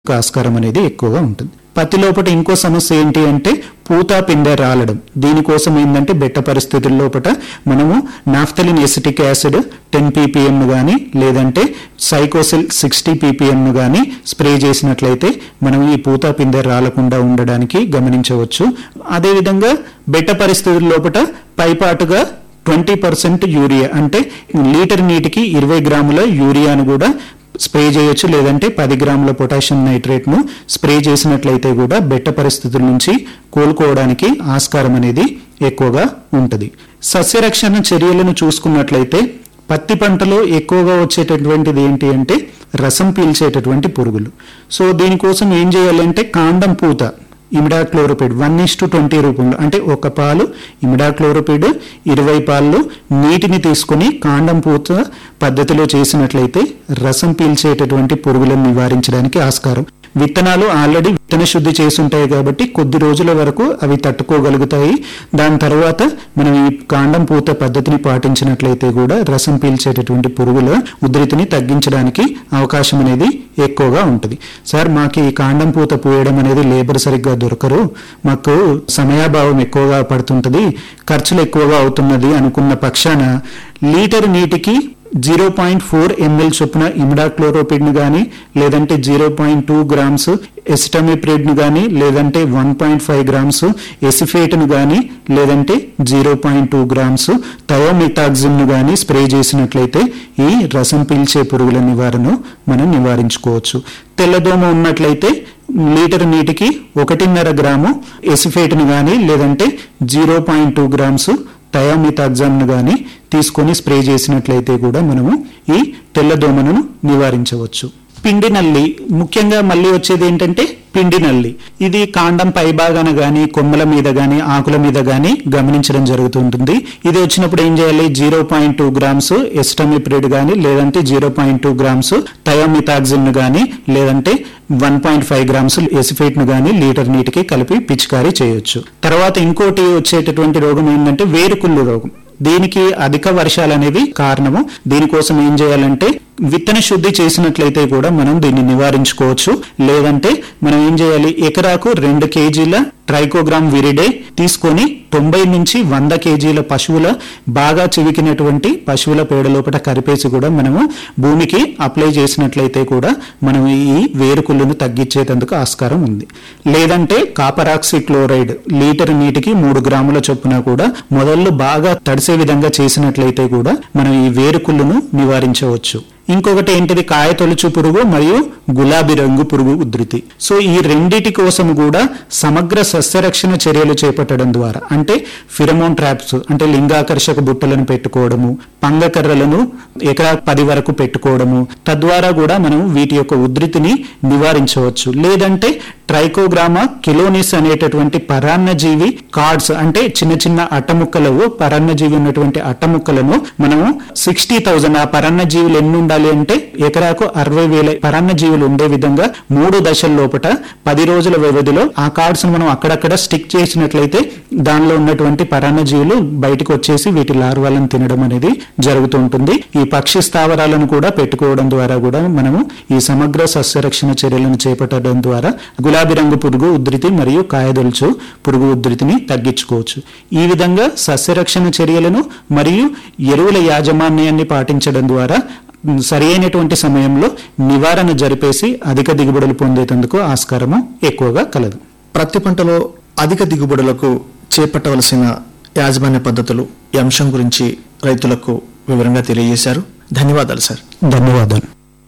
ఆస్కారం అనేది ఎక్కువగా ఉంటుంది పత్తి లోపల ఇంకో సమస్య ఏంటి అంటే పూత పిందె రాలడం దీనికోసం ఏంటంటే బెట్ట పరిస్థితుల లోపల మనము naphthalene acetic acid ten PPM కానీ లేదంటే సైకోసిల్ సిక్స్టీ పీపీఎం కానీ స్ప్రే చేసినట్లయితే మనం ఈ పూత పిందె రాలకుండా ఉండడానికి గమనించవచ్చు అదేవిధంగా బెట్ట పరిస్థితుల లోపల పైపాటుగా ట్వంటీ పర్సెంట్ యూరియా అంటే లీటర్ నీటికి ఇరవై గ్రాముల యూరియాను కూడా స్ప్రే చేయొచ్చు లేదంటే పది గ్రాముల పొటాషియం నైట్రేట్ ను స్ప్రే చేసినట్లయితే కూడా బెట్ట పరిస్థితుల నుంచి కోలుకోవడానికి ఆస్కారం అనేది ఎక్కువగా ఉంటుంది సస్యరక్షణ చర్యలను చూసుకున్నట్లయితే పత్తి పంటలో ఎక్కువగా వచ్చేటటువంటిది ఏంటి అంటే రసం పీల్చేటటువంటి పురుగులు సో దీనికోసం ఏం చేయాలంటే కాండం పూత imidacloprid one is to twenty రూపంలో అంటే ఒక పాలు ఇమిడాక్లోరోపిడ్ ఇరవై పాలు నీటిని తీసుకుని కాండం పూత పద్ధతిలో చేసినట్లయితే రసం పీల్చేటటువంటి పురుగులను నివారించడానికి ఆస్కారం విత్తనాలు ఆల్రెడీ విత్తన శుద్ధి చేసి ఉంటాయి కాబట్టి కొద్ది రోజుల వరకు అవి తట్టుకోగలుగుతాయి దాని తర్వాత మనం ఈ కాండం పూత పద్ధతిని పాటించినట్లయితే కూడా రసం పీల్చేటటువంటి పురుగుల ఉధృతిని తగ్గించడానికి అవకాశం అనేది ఎక్కువగా ఉంటుంది సార్ మాకు ఈ కాండం పూత పూయడం అనేది లేబర్ సరిగ్గా దొరకరు మాకు సమయాభావం ఎక్కువగా పడుతుంటది ఖర్చులు ఎక్కువగా అవుతున్నది అనుకున్న పక్షాన లీటర్ నీటికి జీరో పాయింట్ ఫోర్ ఎంఎల్ చొప్పున ఇమిడాక్లోరోపిడ్ ను కానీ లేదంటే zero point two grams acetamiprid ను కానీ లేదంటే one point five grams acephate ను కానీ లేదంటే zero point two grams thiamethoxam ను కానీ స్ప్రే చేసినట్లయితే ఈ రసం పీల్చే పురుగుల నివారణ మనం నివారించుకోవచ్చు తెల్లదోమ ఉన్నట్లయితే లీటర్ నీటికి ఒకటిన్నర గ్రాము ఎసిఫేట్ ను కానీ లేదంటే zero point two grams thiamethoxam ను కానీ తీసుకొని స్ప్రే చేసినట్లయితే కూడా మనము ఈ తెల్లదోమను నివారించవచ్చు పిండి నల్లి ముఖ్యంగా మళ్ళీ వచ్చేది ఏంటంటే పిండి నల్లి ఇది కాండం పైభాగాన గాని కొమ్మల మీద గాని ఆకుల మీద గాని గమనించడం జరుగుతుంటుంది ఇది వచ్చినప్పుడు ఏం చేయాలి zero point two grams acetamiprid గాని లేదంటే zero point two grams thiamethoxam గాని లేదంటే one point five grams acephate ను గాని లీటర్ నీటికి కలిపి పిచికారీ చేయొచ్చు తర్వాత ఇంకోటి వచ్చేటటువంటి రోగం ఏంటంటే వేరుకుళ్ళు రోగం దీనికి అధిక వర్షాలు అనేవి కారణము దీనికోసం ఏం చేయాలంటే విత్తన శుద్ధి చేసినట్లయితే కూడా మనం దీన్ని నివారించుకోవచ్చు లేదంటే మనం ఏం చేయాలి ఎకరాకు రెండు కేజీల ట్రైకోగ్రామ్ విరిడే తీసుకొని తొంభై నుంచి వంద కేజీల పశువుల బాగా చివికినటువంటి పశువుల పేడ లోపల కరిపేసి కూడా మనము భూమికి అప్లై చేసినట్లయితే కూడా మనం ఈ వేరుకుళ్ళను తగ్గించేందుకు ఆస్కారం ఉంది లేదంటే కాపరాక్సి క్లోరైడ్ లీటర్ నీటికి మూడు గ్రాముల చొప్పున కూడా మొదళ్ళు బాగా తడిసే విధంగా చేసినట్లయితే కూడా మనం ఈ వేరుకుళ్ళను నివారించవచ్చు ఇంకొకటి ఏంటిది కాయ తొలుచు పురుగు మరియు గులాబీ రంగు పురుగు ఉధృతి సో ఈ రెండిటి కోసం కూడా సమగ్ర సస్యరక్షణ చర్యలు చేపట్టడం ద్వారా అంటే ఫిరమోన్ ట్రాప్స్ అంటే లింగాకర్షక బుట్టలను పెట్టుకోవడము పంగకర్రలను ఎకరా పది వరకు పెట్టుకోవడము తద్వారా కూడా మనం వీటి యొక్క ఉధృతిని నివారించవచ్చు లేదంటే ట్రైకోగ్రామా కిలోనిస్ అనేటటువంటి పరాన్నజీవి కార్డ్స్ అంటే చిన్న చిన్న అట్టముక్కలు పరాన్నజీవి ఉన్నటువంటి అట్టముక్కలను మనము సిక్స్టీ థౌజండ్ ఆ పరాన్నజీవులు ఎన్ని ఉండాలి అంటే ఎకరాకు అరవై వేల పరాన్నజీవులు ఉండే విధంగా మూడు దశల లోపట పది రోజుల వ్యవధిలో ఆ కార్డ్స్ మనం అక్కడక్కడ స్టిక్ చేసినట్లయితే దానిలో ఉన్నటువంటి పరాన్నజీవులు బయటకు వచ్చేసి వీటి లార్వాలను తినడం అనేది జరుగుతూ ఉంటుంది ఈ పక్షి స్థావరాలను కూడా పెట్టుకోవడం ద్వారా కూడా మనము ఈ సమగ్ర సస్యరక్షణ చర్యలను చేపట్టడం ద్వారా గులాబీ రంగు పురుగు ఉధృతి మరియు కాయదొలుచు పురుగు ఉధృతిని తగ్గించుకోవచ్చు ఈ విధంగా సస్యరక్షణ చర్యలను మరియు ఎరువుల యాజమాన్యాన్ని పాటించడం ద్వారా సరి అయినటువంటి సమయంలో నివారణ జరిపేసి అధిక దిగుబడులు పొందేందుకు ఆస్కారము ఎక్కువగా కలదు ప్రతి పంటలో అధిక దిగుబడులకు చేపట్టవలసిన యాజమాన్య పద్ధతులు ఈ అంశం గురించి రైతులకు వివరంగా తెలియజేశారు ధన్యవాదాలు సార్ ధన్యవాదాలు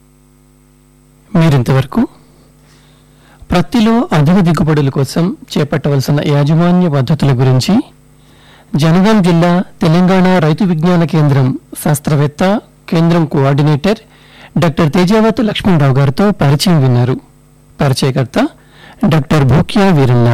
మీరింతవరకు ప్రత్తిలో అధిక దిగుబడుల కోసం చేపట్టవలసిన యాజమాన్య పద్ధతుల గురించి జనగాం జిల్లా తెలంగాణ రైతు విజ్ఞాన కేంద్రం శాస్త్రవేత్త కేంద్రం కోఆర్డినేటర్ డాక్టర్ తేజావత్ లక్ష్మణరావు గారితో పరిచయం విన్నారు పరిచయకర్త డాక్టర్ భూక్యా వీరన్న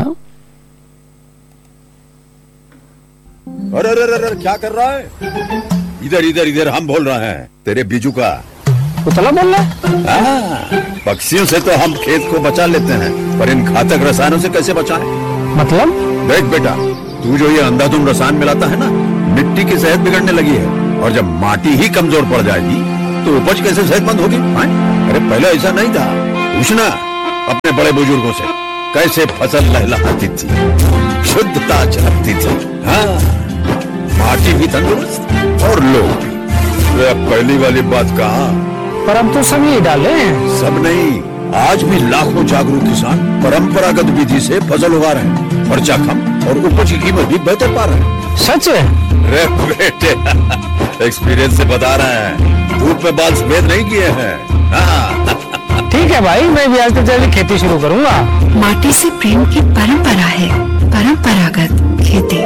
अरे अरे अरे अरे, क्या कर रहा है इधर इधर इधर हम बोल रहे हैं तेरे बीजू का उतला बोल रहा हाँ, पक्षियों से तो हम खेत को बचा लेते हैं पर इन घातक रसायनों से कैसे बचाएं? मतलब देख बेटा तू जो ये अंधाधुंध रसायन मिलाता है ना मिट्टी की सेहत बिगड़ने लगी है और जब माटी ही कमजोर पड़ जाएगी तो उपज कैसे सेहतमंद होगी हाँ? अरे पहले ऐसा नहीं था पूछना अपने बड़े बुजुर्गों से कैसे फसल लहलहाती थी शुद्धता झलकती थी हाँ माटी भी तंदुरुस्त और लोग भी अरे अब पहली वाली बात कहा पर हम तो सब यही डाले हैं सब नहीं आज भी लाखों जागरूक किसान परंपरागत विधि से फसल उगा रहे हैं खर्चा कम और उपज की कीमत भी बेहतर पा रहे हैं सच है अरे बेटे एक्सपीरियंस से बता रहे हैं धूप में बाल सफेद नहीं किए हैं हाँ ठीक है भाई मैं भी आज से जल्दी खेती शुरू करूंगा माटी से प्रेम की परंपरा है परंपरागत खेती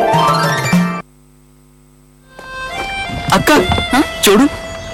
అక్క చూడు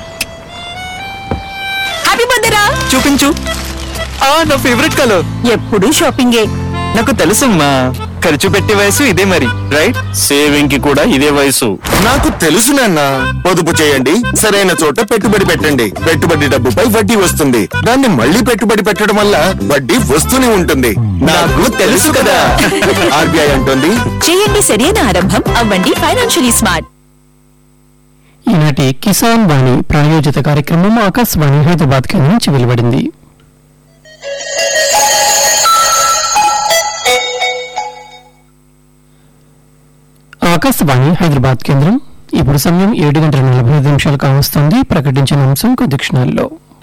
హ్యాపీ బర్త్డే రా చూపించు ఆ నా ఫేవరెట్ కలర్ ఎప్పుడు షాపింగే నాకు తెలుసమ్మా ఖర్చు పెట్టే వయసు ఇదే మరి రైట్ సేవింగ్ కి కూడా ఇదే వయసు నాకు తెలుసు నాన్న పొదుపు చేయండి సరైన చోట పెట్టుబడి పెట్టండి పెట్టుబడి డబ్బుపై వడ్డీ వస్తుంది దాన్ని మళ్ళీ పెట్టుబడి పెట్టడం వల్ల వడ్డీ వస్తూనే ఉంటుంది నాకు తెలుసు కదా ఆర్బీఐ అంటుంది చేయండి సరైన ఆరంభం అవ్వండి ఫైనాన్షియలీ స్మార్ట్ ఈనాటి కిసాన్ వాణి ప్రాయోజిత కార్యక్రమం ఆకాశవాణి హైదరాబాద్ కేంద్రం నుంచి వెలువడింది ఆకాశవాణి హైదరాబాద్ కేంద్రం ఇప్పుడు సమయం ఏడు గంటల నలభై ఐదు నిమిషాలు కావస్తుంది ప్రకటించిన అంశం కొద్ది క్షణాల్లో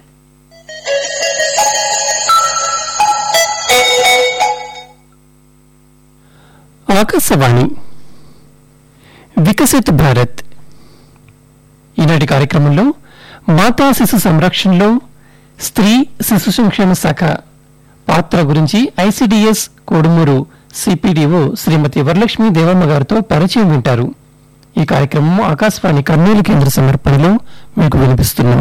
ఆకాశవాణి వికసిత్ భారత్ ఈనాటి కార్యక్రమంలో మాతా శిశు సంరక్షణలో స్త్రీ శిశు సంక్షేమ శాఖ పాత్ర గురించి ఐసిడిఎస్ కోడుమూరు సిపిడిఓ శ్రీమతి వరలక్ష్మి దేవమ్మ గారితో పరిచయం వింటారు ఈ కార్యక్రమం ఆకాశవాణి కర్నూలు కేంద్ర సమర్పణలో మీకు వినిపిస్తున్నాం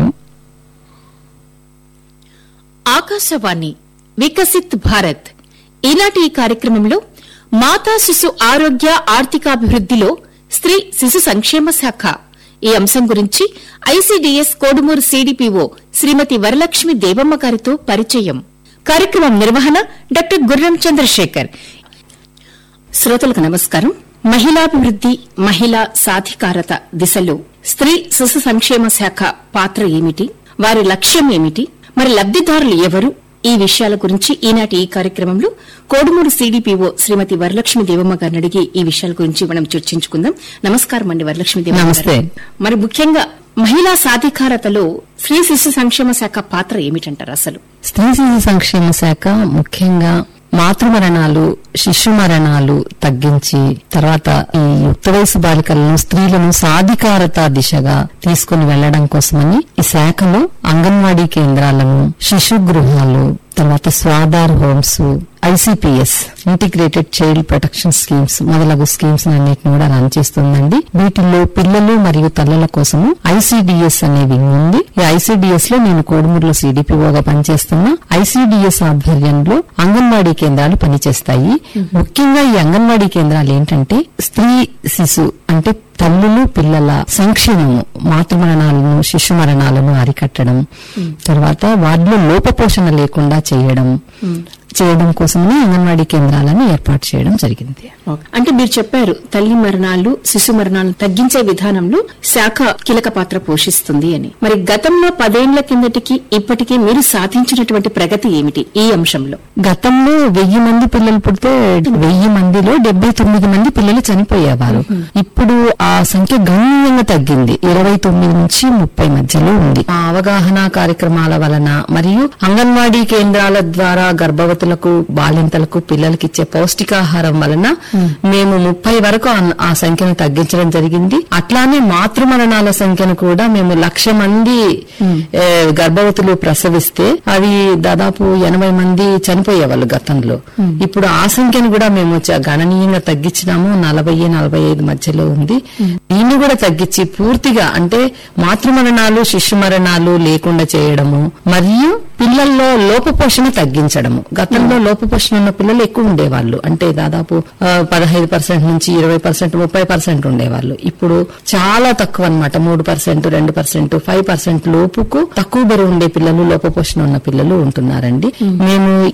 ఆకాశవాణి వికసిత్ భారత్ ఈనాటి ఈ కార్యక్రమంలో మాతా శిశు ఆరోగ్య ఆర్థికాభివృద్దిలో స్త్రీ శిశు సంక్షేమ శాఖ ఈ అంశం గురించి ఐసీడీఎస్ కోడుమూరు సీడీపీఓ శ్రీమతి వరలక్ష్మి దేవమ్మ గారితో పరిచయం కార్యక్రమం నిర్వహణ డాక్టర్ గుర్రం చంద్రశేఖర్ శ్రోతలకు నమస్కారం మహిళాభివృద్ది మహిళా సాధికారత దిశలో స్త్రీ శిశు సంక్షేమ శాఖ పాత్ర ఏమిటి వారి లక్ష్యం ఏమిటి మరి లబ్దిదారులు ఎవరు ఈ విషయాల గురించి ఈనాటి ఈ కార్యక్రమంలో కోడుమూరు సీడీపీఓ శ్రీమతి వరలక్ష్మి దేవమ్మ గారిని అడిగి ఈ విషయాల గురించి మనం చర్చించుకుందాం నమస్కారం అండి వరలక్ష్మి దేవమ్మ గారు. నమస్తే. మరి ముఖ్యంగా మహిళా సాధికారతలో స్త్రీ శిశు సంక్షేమ శాఖ పాత్ర ఏమిటంటారు అసలు స్త్రీ శిశు సంక్షేమ శాఖ ముఖ్యంగా మాతృ మరణాలు శిశు మరణాలు తగ్గించి తర్వాత ఈ యుక్త వయసు బాలికలను స్త్రీలను సాధికారత దిశగా తీసుకుని వెళ్లడం కోసమని ఈ శాఖలో అంగన్వాడీ కేంద్రాలను శిశు గృహాలు తర్వాత Swadhar homes ICPS integrated child protection schemes మొదలగు స్కీమ్స్ అన్నిటిని కూడా రన్ చేస్తుందండి వీటిల్లో పిల్లలు మరియు తల్లుల కోసము ఐసిడిఎస్ అనే వింగ్ ఉంది ఈ ఐసిడిఎస్ లో నేను కోడుమూరులో సిడిపిఓగా పనిచేస్తున్నా ఐసిడిఎస్ ఆధ్వర్యంలో అంగన్వాడీ కేంద్రాలు పనిచేస్తాయి ముఖ్యంగా ఈ అంగన్వాడీ కేంద్రాలు ఏంటంటే స్త్రీ శిశు అంటే తల్లులు పిల్లల సంక్షేమము మాతృ మరణాలను శిశు మరణాలను అరికట్టడం తర్వాత వారిలో లోపపోషణ లేకుండా చేయడం చేయడం కోసమని అంగన్వాడీ కేంద్రాలను ఏర్పాటు చేయడం జరిగింది అంటే మీరు చెప్పారు తల్లి మరణాలు శిశు మరణాలను తగ్గించే విధానంలో శాఖ కీలక పాత్ర పోషిస్తుంది అని మరి గతంలో పదేళ్ల కిందటికి ఇప్పటికీ మీరు సాధించినటువంటి ప్రగతి ఏమిటి ఈ అంశంలో గతంలో వెయ్యి మంది పిల్లలు పుడితే వెయ్యి మందిలో డెబ్బై తొమ్మిది మంది పిల్లలు చనిపోయేవారు ఇప్పుడు ఆ సంఖ్య గణనీయంగా తగ్గింది ఇరవై తొమ్మిది నుంచి ముప్పై మధ్యలో ఉంది ఆ అవగాహన కార్యక్రమాల వలన మరియు అంగన్వాడీ కేంద్రాల ద్వారా గర్భవతులకు బాలింతలకు పిల్లలకి ఇచ్చే పౌష్టికాహారం వలన మేము ముప్పై వరకు ఆ- ఆ సంఖ్యను తగ్గించడం జరిగింది అట్లానే మాతృ మరణాల సంఖ్యను కూడా మేము లక్ష మంది ఏ, గర్భవతులు ప్రసవిస్తే అవి దాదాపు ఎనభై మంది చనిపోయేవాళ్ళు గతంలో ఇప్పుడు ఆ సంఖ్యను కూడా మేము చ- గణనీయంగా తగ్గించినాము నలభై నలభై ఐదు మధ్యలో ఉంది దీన్ని కూడా తగ్గించి పూర్తిగా అంటే మాతృ మరణాలు శిశు మరణాలు లేకుండా చేయడము మరియు పిల్లల్లో లోపపోషణ తగ్గించడము గతంలో లోపపోషణ ఉన్న పిల్లలు ఎక్కువ ఉండేవాళ్ళు అంటే దాదాపు పదహైదు పర్సెంట్ నుంచి ఇరవై పర్సెంట్ ముప్పై పర్సెంట్ ఉండేవాళ్ళు ఇప్పుడు చాలా తక్కువ అన్నమాట మూడు పర్సెంట్ రెండు పర్సెంట్ ఫైవ్ పర్సెంట్ లోపుకు తక్కువ బరువు ఉండే పిల్లలు లోపపోషణ ఉన్న పిల్లలు ఉంటున్నారండి మేము ఈ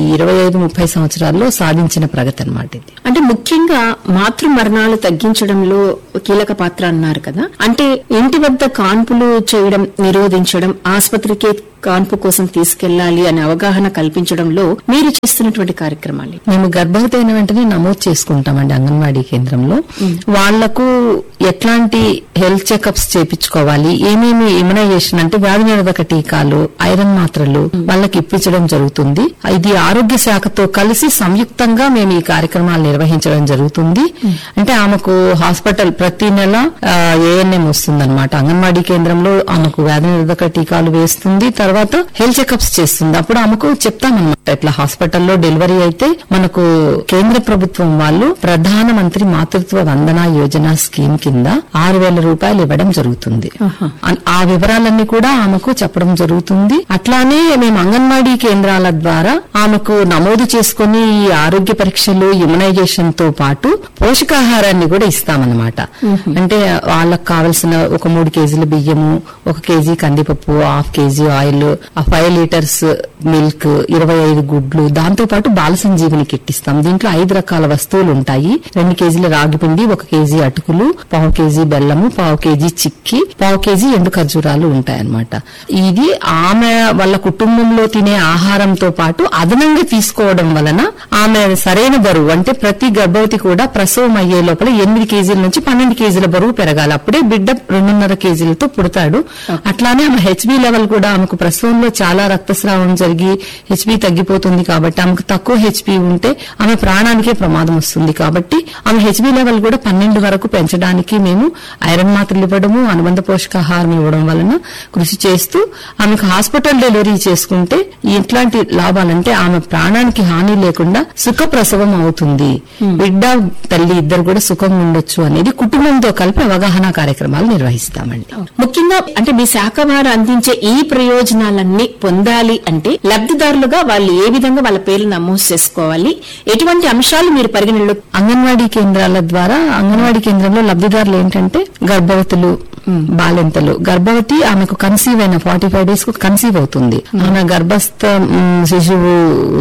ఇరవై ఐదు ముప్పై సంవత్సరాల్లో సాధించిన ప్రగతి అన్నమాట ఇది అంటే ముఖ్యంగా మాతృ మరణాలు తగ్గించడంలో కీలక పాత్ర అన్నారు కదా అంటే ఇంటి వద్ద కాన్పులు చేయడం నిరోధించడం ఆసుపత్రికి కాన్పు కోసం తీసుకెళ్లాలి అనే అవగాహన కల్పించడంలో మీరు చేస్తున్నటువంటి కార్యక్రమాలు మేము గర్భవతి అయిన వెంటనే నమోదు చేసుకుంటామండి అంగన్వాడీ కేంద్రంలో వాళ్లకు ఎట్లాంటి హెల్త్ చెకప్స్ చేపించుకోవాలి ఏమేమి ఇమ్యునైజేషన్ అంటే వ్యాధి నిరోధక టీకాలు ఐరన్ మాత్రలు వాళ్ళకి ఇప్పించడం జరుగుతుంది ఇది ఆరోగ్య శాఖతో కలిసి సంయుక్తంగా మేము ఈ కార్యక్రమాలు నిర్వహించడం జరుగుతుంది అంటే ఆమెకు హాస్పిటల్ ప్రతి నెల ఏఎన్ఎం వస్తుంది అనమాట అంగన్వాడీ కేంద్రంలో ఆమెకు వ్యాధి నిరోధక టీకాలు వేస్తుంది తర్వాత హెల్త్ చెకప్స్ చేస్తుంది అప్పుడు ఆమెకు చెప్తామన్నమాట ఇట్లా హాస్పిటల్లో డెలివరీ అయితే మనకు కేంద్ర ప్రభుత్వం వాళ్ళు ప్రధాన మంత్రి మాతృత్వ వందన యోజన స్కీమ్ కింద ఆరు వేల రూపాయలు ఇవ్వడం జరుగుతుంది అన్- ఆ వివరాలన్నీ కూడా ఆమెకు చెప్పడం జరుగుతుంది అట్లానే మేము అంగన్వాడీ కేంద్రాల ద్వారా ఆమెకు నమోదు చేసుకుని ఈ ఆరోగ్య పరీక్షలు ఇమ్యునైజేషన్ తో పాటు పోషకాహారాన్ని కూడా ఇస్తామన్నమాట అంటే వాళ్ళకు కావలసిన ఒక మూడు కేజీల బియ్యము ఒక కేజీ కందిపప్పు half KG oil five litres milk ఇరవై ఐదు గుడ్లు దాంతో పాటు బాల సంజీవిని కిట్ ఇస్తాం దీంట్లో ఐదు రకాల వస్తువులు ఉంటాయి రెండు కేజీల రాగి పిండి ఒక కేజీ అటుకులు పావు కేజీ బెల్లము పావు కేజీ చిక్కి పావు కేజీ ఎండు ఖర్జూరాలు ఉంటాయన్నమాట ఇది ఆమె వాళ్ళ కుటుంబంలో తినే ఆహారంతో పాటు అదనంగా తీసుకోవడం వలన ఆమె సరైన బరువు అంటే ప్రతి గర్భవతి కూడా ప్రసవం అయ్యే లోపల ఎనిమిది కేజీల నుంచి పన్నెండు కేజీల బరువు పెరగాలి అప్పుడే బిడ్డ రెండున్నర కేజీలతో పుడతాడు అట్లానే ఆమె హెచ్బి లెవెల్ కూడా ఆమెకు ప్రసవంలో చాలా రక్తస్రావం జరిగి హెచ్బి తగ్గిపోతుంది కాబట్టి ఆమెకు తక్కువ హెచ్బి ఉంటే ఆమె ప్రాణానికే ప్రమాదం వస్తుంది కాబట్టి ఆమె హెచ్బి లెవెల్ కూడా పన్నెండు వరకు పెంచడానికి మేము ఐరన్ మాత్రలు ఇవ్వడము అనుబంధ పోషకాహారం ఇవ్వడం వలన కృషి చేస్తూ ఆమెకు హాస్పిటల్ డెలివరీ చేసుకుంటే ఇట్లాంటి లాభాలంటే ఆమె ప్రాణానికి హాని లేకుండా సుఖ ప్రసవం అవుతుంది బిడ్డ తల్లి ఇద్దరు కూడా సుఖంగా ఉండొచ్చు అనేది కుటుంబంతో కలిపి అవగాహన కార్యక్రమాలు నిర్వహిస్తామండి ముఖ్యంగా అంటే మీ శాఖ వారు అందించే ఈ ప్రయోజనాలన్నీ పొందాలి అంటే లబ్ధిదారులుగా వాళ్ళు ఏ విధంగా వాళ్ళ పేర్లు నమోదు చేసుకోవాలి ఎటువంటి అంశాలు మీరు పరిగణనలో అంగన్వాడీ కేంద్రాల ద్వారా అంగన్వాడీ కేంద్రంలో లబ్ధిదారులు ఏంటంటే గర్భవతులు బాలింతలు గర్భవతి ఆమెకు కన్సీవ్ అయిన ఫార్టీ ఫైవ్ డేస్ కు కన్సీవ్ అవుతుంది ఆమె గర్భస్థ మ్, శిశువు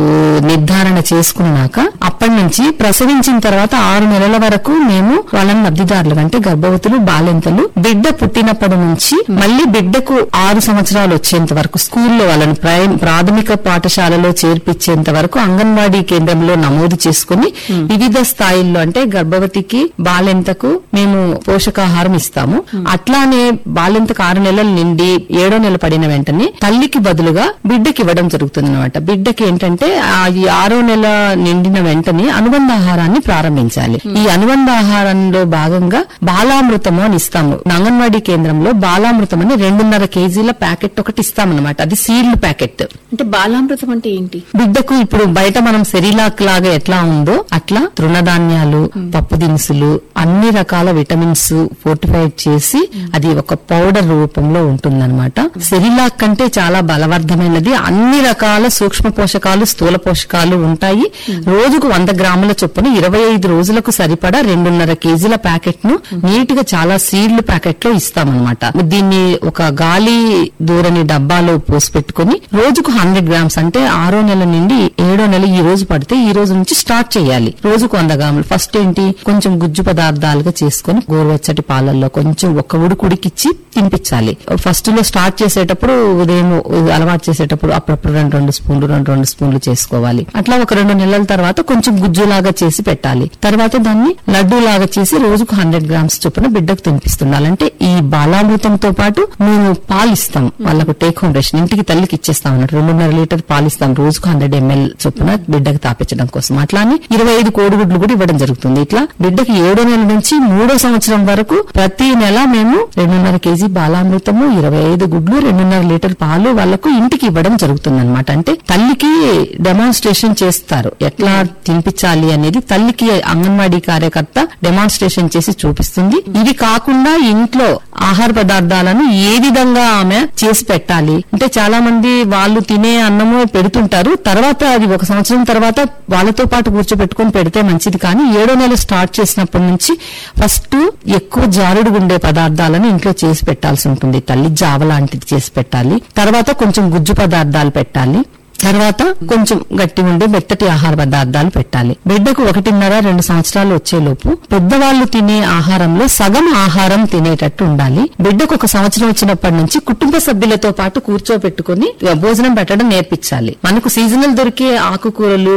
నిర్ధారణ చేసుకున్నాక అప్పటి నుంచి ప్రసవించిన తర్వాత ఆరు నెలల వరకు మేము వాళ్ళని లబ్ధిదారులు అంటే గర్భవతులు బాలింతలు బిడ్డ పుట్టినప్పటి నుంచి మళ్ళీ బిడ్డకు ఆరు సంవత్సరాలు వచ్చేంత వరకు స్కూల్లో వాళ్ళని ప్రై- ప్రాథమిక పాఠశాలలో చేర్పించేంత వరకు అంగన్వాడీ కేంద్రంలో నమోదు చేసుకుని వివిధ స్థాయిల్లో అంటే గర్భవతికి బాలింతకు మేము పోషకాహారం ఇస్తాము అట్లానే బాలింతకు ఆరు నెలలు నిండి ఏడో నెల పడిన వెంటనే తల్లికి బదులుగా బిడ్డకి ఇవ్వడం జరుగుతుంది అనమాట బిడ్డకి ఏంటంటే ఆ ఈ ఆరో నెల నిండిన వెంటనే అనుబంధ ఆహారాన్ని ప్రారంభించాలి ఈ అనుబంధ ఆహారంలో భాగంగా బాలామృతము అని ఇస్తాము అంగన్వాడీ కేంద్రంలో బాలామృతం అని రెండున్నర కేజీల ప్యాకెట్ ఒకటి ఇస్తామన్నమాట అది సీల్డ్ ప్యాకెట్ అంటే బాలామృతం అంటే ఏంటి బిడ్డకు ఇప్పుడు బయట మనం సెరిలాక్ లాగా ఎట్లా ఉందో అట్లా తృణధాన్యాలు పప్పు దినుసులు అన్ని రకాల విటమిన్స్ ఫోర్టిఫైడ్ చేసి అది ఒక పౌడర్ రూపంలో ఉంటుందన్నమాట సెరిలాక్ కంటే చాలా బలవర్ధమైనది అన్ని రకాల సూక్ష్మ పోషకాలు స్థూల పోషకాలు ఉంటాయి రోజుకు వంద గ్రాముల చొప్పున ఇరవై ఐదు రోజులకు సరిపడా రెండున్నర కేజీల ప్యాకెట్ ను నీట్ గా చాలా సీడ్లు ప్యాకెట్ లో ఇస్తామన్నమాట దీన్ని ఒక గాలి దూరని డబ్బాలో పోసి పెట్టుకుని రోజుకు హండ్రెడ్ గ్రామ్స్ అంటే ఆరో నెల నుండి ఏడో నెల ఈ రోజు పడితే ఈ రోజు నుంచి స్టార్ట్ చేయాలి రోజుకు వంద గ్రాములు ఫస్ట్ ఏంటి కొంచెం గుజ్జు పదార్థాలుగా చేసుకుని గోరువెచ్చటి పాలల్లో కొంచెం ఒక ఉడుకు ఉడికిచ్చి తినిపించాలి ఫస్ట్ లో స్టార్ట్ చేసేటప్పుడు ఉదయం అలవాటు చేసేటప్పుడు అప్పుడప్పుడు రెండు రెండు స్పూన్లు రెండు రెండు స్పూన్లు చేసుకోవాలి అట్లా ఒక రెండు నెలల తర్వాత కొంచెం గుజ్జులాగా చేసి పెట్టాలి తర్వాత దాన్ని లడ్డూ లాగా చేసి రోజుకు హండ్రెడ్ గ్రామ్స్ చొప్పున బిడ్డకు తినిపిస్తుండాలి అంటే ఈ బాలామృతంతో పాటు మేము పాలు ఇస్తాం వాళ్ళకు టేక్ హోమ్ రేషన్ ఇంటికి తల్లికి ఇచ్చేస్తాం అన్నట్టు రెండున్నర లీటర్ పాలు ఇస్తాం రోజుకు హండ్రెడ్ ఎంఎల్ చొప్పున బిడ్డకు తాపించడం కోసం అట్లానే ఇరవై ఐదు కోడిగుడ్లు కూడా ఇవ్వడం జరుగుతుంది ఇట్లా బిడ్డకి ఏడో నెల నుంచి మూడో సంవత్సరం వరకు ప్రతి నెల మేము రెండున్నర కేజీ బాలామృతము ఇరవై ఐదు గుడ్లు రెండున్నర లీటర్ పాలు వాళ్ళకు ఇంటికి ఇవ్వడం జరుగుతుంది అనమాట అంటే తల్లికి డెమాన్స్ట్రేషన్ చేస్తారు ఎట్లా తినిపించాలి అనేది తల్లికి అంగన్వాడీ కార్యకర్త డెమాన్స్ట్రేషన్ చేసి చూపిస్తుంది ఇవి కాకుండా ఇంట్లో ఆహార పదార్థాలను ఏ విధంగా ఆమె చేసి పెట్టాలి అంటే చాలా మంది వాళ్ళు తినే అన్నము పెడుతుంటారు తర్వాత అది ఒక సంవత్సరం తర్వాత వాళ్ళతో పాటు కూర్చోబెట్టుకొని పెడితే మంచిది కానీ ఏడో నెల స్టార్ట్ చేసినప్పటి నుంచి ఫస్ట్ ఎక్కువ జారుడు ఉండే పదార్థాలను ఇంట్లో చేసి పెట్టాల్సి ఉంటుంది తల్లి జావ లాంటిది చేసి పెట్టాలి తర్వాత కొంచెం గుజ్జు పదార్థాలు పెట్టాలి తర్వాత కొంచెం గట్టి ఉండే మెత్తటి ఆహార పదార్థాలు పెట్టాలి బిడ్డకు ఒకటిన్నర రెండు సంవత్సరాలు వచ్చేలోపు పెద్దవాళ్లు తినే ఆహారంలో సగం ఆహారం తినేటట్టు ఉండాలి బిడ్డకు ఒక సంవత్సరం వచ్చినప్పటి నుంచి కుటుంబ సభ్యులతో పాటు కూర్చోబెట్టుకుని భోజనం పెట్టడం నేర్పించాలి మనకు సీజనల్ దొరికే ఆకుకూరలు